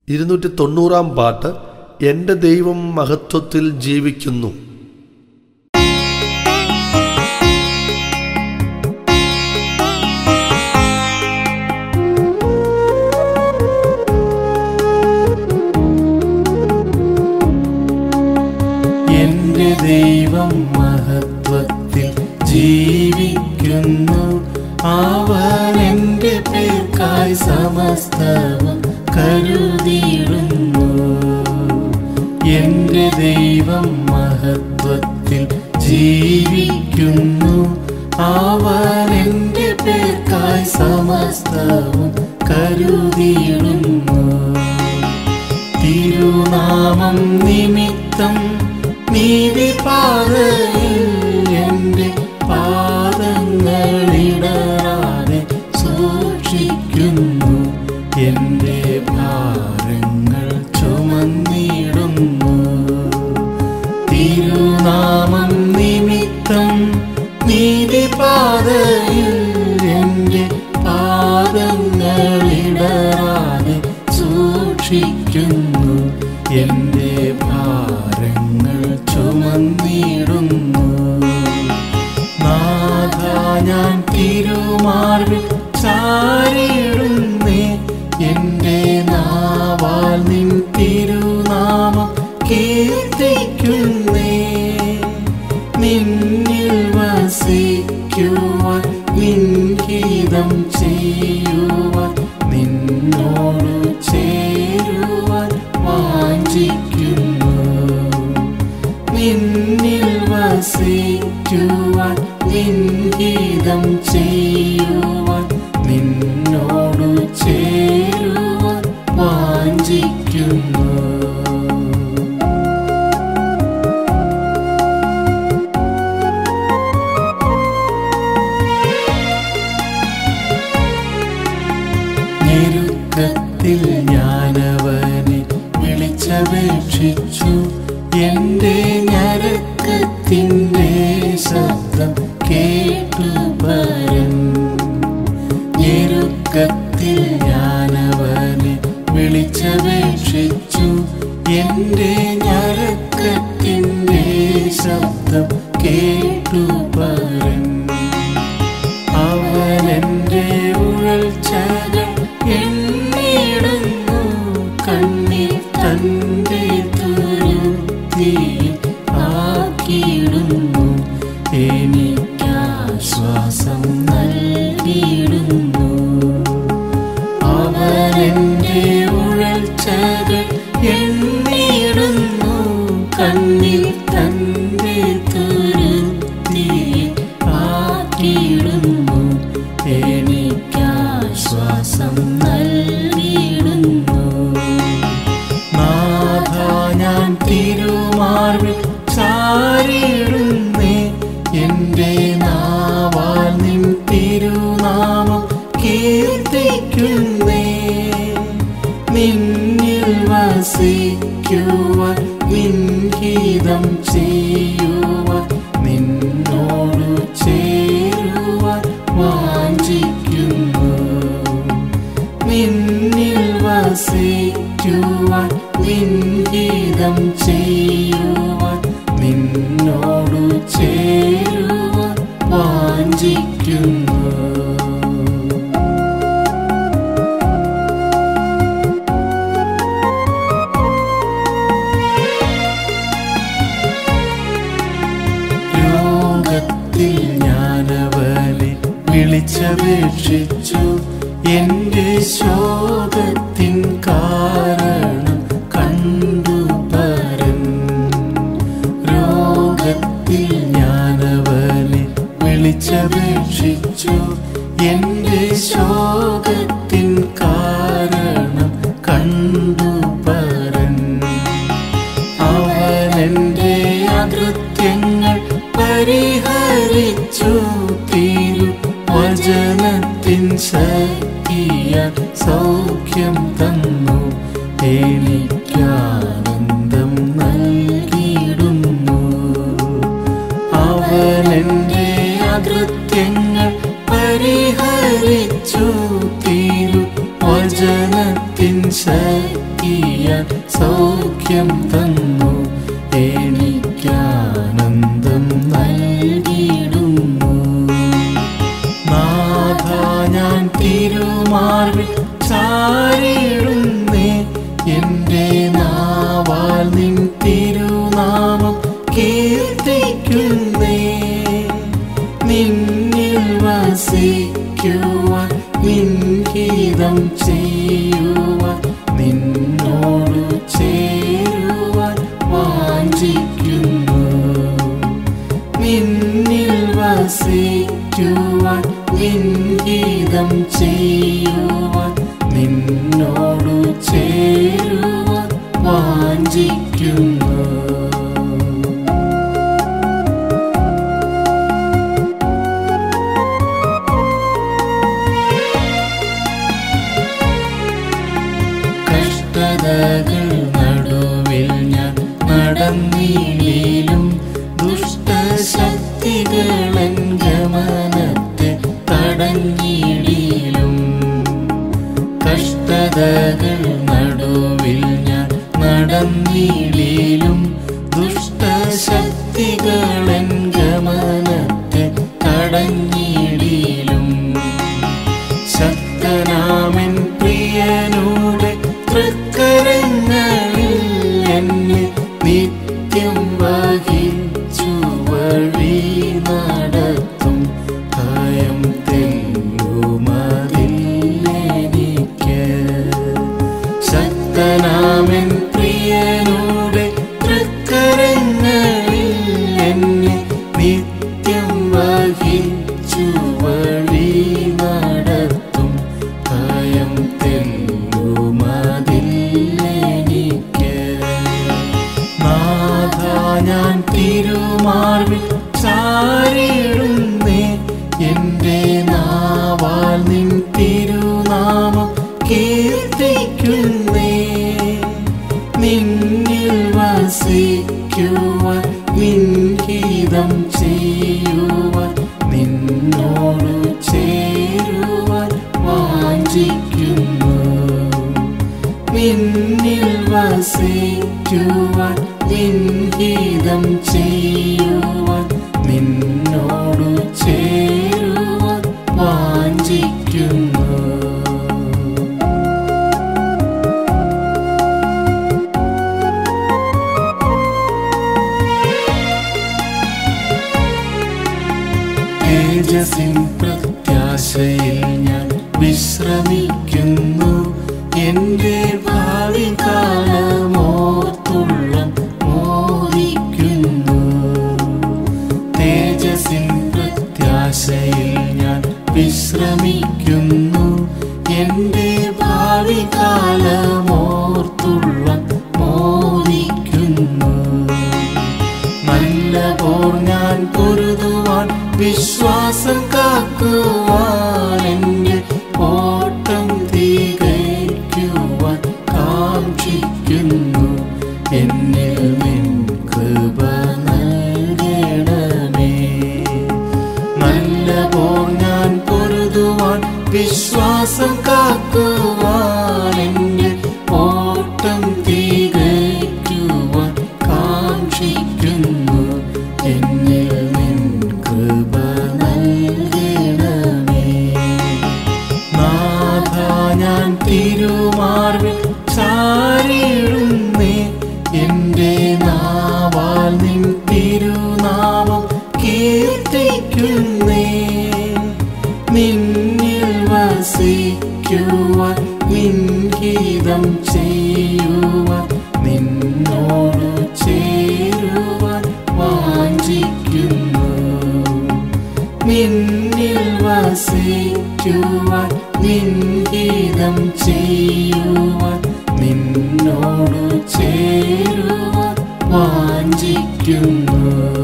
ഇരുന്നൂറ്റി തൊണ്ണൂറാം പാട്ട് എൻ്റെ ദൈവം മഹത്വത്തിൽ ജീവിക്കുന്നു എന്റെ ദൈവം മഹത്വത്തിൽ ജീവിക്കുന്നു അവൻ എന്റെ പേർക്കായി സമസ്തവും കരുതിയിടുന്നു എന്റെ ദൈവം മഹത്വത്തിൽ ജീവിക്കുന്നു അവൻ എന്റെ പേർക്കായി സമസ്തവും കരുതിയിടുന്നു തിരുനാമം നിമിത്തം നീതിപാതയിൽ എൻ്റെ പാദങ്ങളിടറാതെ സൂക്ഷിക്കുന്നു എൻ്റെ ഭാരങ്ങൾ ചുമന്നിടുന്നു തിരുനാമം നിമിത്തം നീതിപാതയിൽ എൻ്റെ പാദങ്ങളിടറാതെ സൂക്ഷിക്കുന്നു എൻ്റെ ഭാരങ്ങൾ ചുമന്നിടുന്നു നാഥ ഞാൻ തിരുമാർവിൽ ചാരിടുന്നേ എൻ്റെ നാവാൽ നിൻ തിരുനാമം കീർത്തിക്കുന്നേ നിന്നിൽ വസിക്കുവാൻ നിൻഹിതം ചെയ്യുവാൻ നിന്നോടു ചേരുവാൻ വാഞ്ചിക്കുന്നു നിന്നിൽ വസിക്കുവാൻ നിൻഹിതം ചെയ്യുവാൻ നിന്നോടു ചേരുവാൻ വാഞ്ചിക്കുന്നു ഞെരുക്കത്തിൽ ഞാനവനെ വിളിച്ചപേക്ഷിച്ചു എൻ്റെ ഞരക്കത്തിൻ്റെ ശബ്ദം കേട്ടു പരൻ ഞെരുക്കത്തിൽ ഞാനവനെ വിളിച്ചപേക്ഷിച്ചു എൻ്റെ ഞരക്കത്തിൻ്റെ ശബ്ദം കേട്ടു പരൻ അവനെന്റെ ഉഴൽച്ചകൾ എണ്ണിടുന്നു കണ്ണിൽ തന്റെ തുരുത്തിയിൽ ആക്കിയിടുന്നു എനിക്കാശ്വാസം നൽകിയിടുന്നു അവനെന്റെ ഉഴൽച്ചകൾ എണ്ണിടുന്നു കണ്ണിൽ തന്റെ തുരുത്തിയിൽ ആക്കിയിടുന്നു എനിക്കാശ്വാസം നൽകിയിടുന്നു നാഥ ഞാൻ തിരുമാർവിൽ ചാരിടുന്നേ എൻ്റെ നാവാൽ നിൻ തിരുനാമം കീർത്തിക്കുന്നേ നിന്നിൽ വസിക്കുവാൻ നിൻഹിതം ചെയ്യുവാൻ നിന്നോടു ചേരുവാൻ വാഞ്ചിക്കുന്നു നിന്നിൽ വസിക്കുവാൻ നിൻഹിതം ചെയ്യുവാൻ നിന്നോടു ചേരുവാൻ വാഞ്ചിക്കുന്നു രോഗത്തിൽ ഞാനവനെ വിളിച്ചപേക്ഷിച്ചു എൻ്റെ ശോകത്തിൻ കാരണം കണ്ടു പരൻ രോഗത്തിൽ ഞാനവനെ വിളിച്ചപേക്ഷിച്ചു എൻ്റെ ശോകത്തിൻ കാരണം കണ്ടു പരൻ അവനെന്റെ അകൃത്യങ്ങൾ പരിഹരിച്ചു തീരു വചനത്തിൻ ശക്തിയാൽ സൗഖ്യം തന്നു എനിക്കാനന്ദം നൽകിയിടുന്നു അവനെന്റെ അകൃത്യങ്ങൾ പരിഹരിച്ചു തീരു വചനത്തിൻ ശക്തി കേൾക്കിയാൻ സൗഖ്യം തന്നു എനിക്കാനന്ദം നൽകിയിടുന്നു നാഥ ഞാൻ തിരുമാർവിൽ ചാരിടുന്നേ എൻ്റെ നാവാൽ നിൻ തിരുനാമം കീർത്തിക്കുന്നേ നിന്നിൽ വസിക്കുവാൻ നിൻഹിതം ചെയ്യുവാൻ നിന്നോട് ചേരുവാൻ വാഞ്ചിക്കുന്നു നിന്നിൽ വസിക്കുവാൻ നിൻഹിതം ചെയ്യുവാൻ നിന്നോടു ചേരുവാൻ വാഞ്ചിക്കുന്നു കഷ്ടതകൾ നടുവിൽ ഞാൻ നടന്നീളിലും ദുഷ്ടശക്തികളൻ ഗമനത്തെ തടഞ്ഞിടിലും കഷ്ടതകൾ നടുവിൽ ഞാൻ നടന്നീളിലും ദുഷ്ടശക്തികളൻ ഗമനത്തെ തടഞ്ഞിടിലും ശക്തനാമൻ പ്രിയനൂടെ തൃക്കരങ്ങളിൽ എന്നെ നിത്യം വഹിച്ചു വഴി നടത്തും ഭയം തെല്ലുമതില്ലെനിക്ക് ശക്തനാമൻ പ്രിയനൂടെ തൃക്കരങ്ങളിൽ എന്നെ നിത്യം വഹിച്ചു വഴി നടത്തും ഭയം തെല്ലുമതില്ലെനിക്ക് നാഥ ഞാൻ തിരുമാർവിൽ ചാരിടുന്നേ എൻ്റെ നാവാൽ നിൻ തിരുനാമം കീർത്തിക്കുന്നേ നിന്നിൽ വസിക്കുവാൻ നിൻഹിതം ചെയ്യുവാൻ നിന്നോട് ചേരുവാൻ വാഞ്ചിക്കുന്നു നിന്നിൽ വസിക്കുവാൻ നിൻഹിതം ചെയ്യുവാൻ നിന്നോടു ചേരുവാൻ വാഞ്ചിക്കുന്നു തേജസ്സിൻ പ്രത്യാശയിൽ ഞാൻ വിശ്രമിക്കുന്നു എൻ്റെ ഭാവി കാലമോർത്തുള്ളം മോദിക്കുന്നു തേജസ്സിൻ പ്രത്യാശയിൽ ഞാൻ വിശ്രമിക്കുന്നു എൻ്റെ ഭാവി കാലമോർത്തുള്ളം മോദിക്കുന്നു നല്ല പോർ ഞാൻ പൊരുതുവാൻ വിശ്വാസം കാക്കുവാൻ എൻ്റെ ഓട്ടം തികയ്ക്കുവാൻ കാക്ഷിക്കുന്നു എന്നിൽ നിൻ കൃപ നൽകണമേ നല്ല പോർ ഞാൻ പൊരുതുവാൻ വിശ്വാസം കാക്കുവാൻ എൻ്റെ ഓട്ടം തികയ്ക്കുവാൻ കാക്ഷിക്കുന്നു എന്നിൽ നിൻ കൃപ നൽകണമേ നാഥ ഞാൻ തിരുമാർവിൽ ചാരിടുന്നേ എൻ്റെ നാവാൽ നിൻ തിരുനാമം കീർത്തിക്കുന്നേ നിന്നിൽ വസിക്കുവാൻ നിൻഹിതം ചെയ്യുവാൻ നിന്നോട് ചേരുവാൻ വാഞ്ചിക്കുന്നു നിന്നിൽ വസിക്കുവാൻ നിൻഹിതം ചെയ്യുവാൻ നിന്നോട് ചേരുവാൻ വാഞ്ചിക്കുന്നു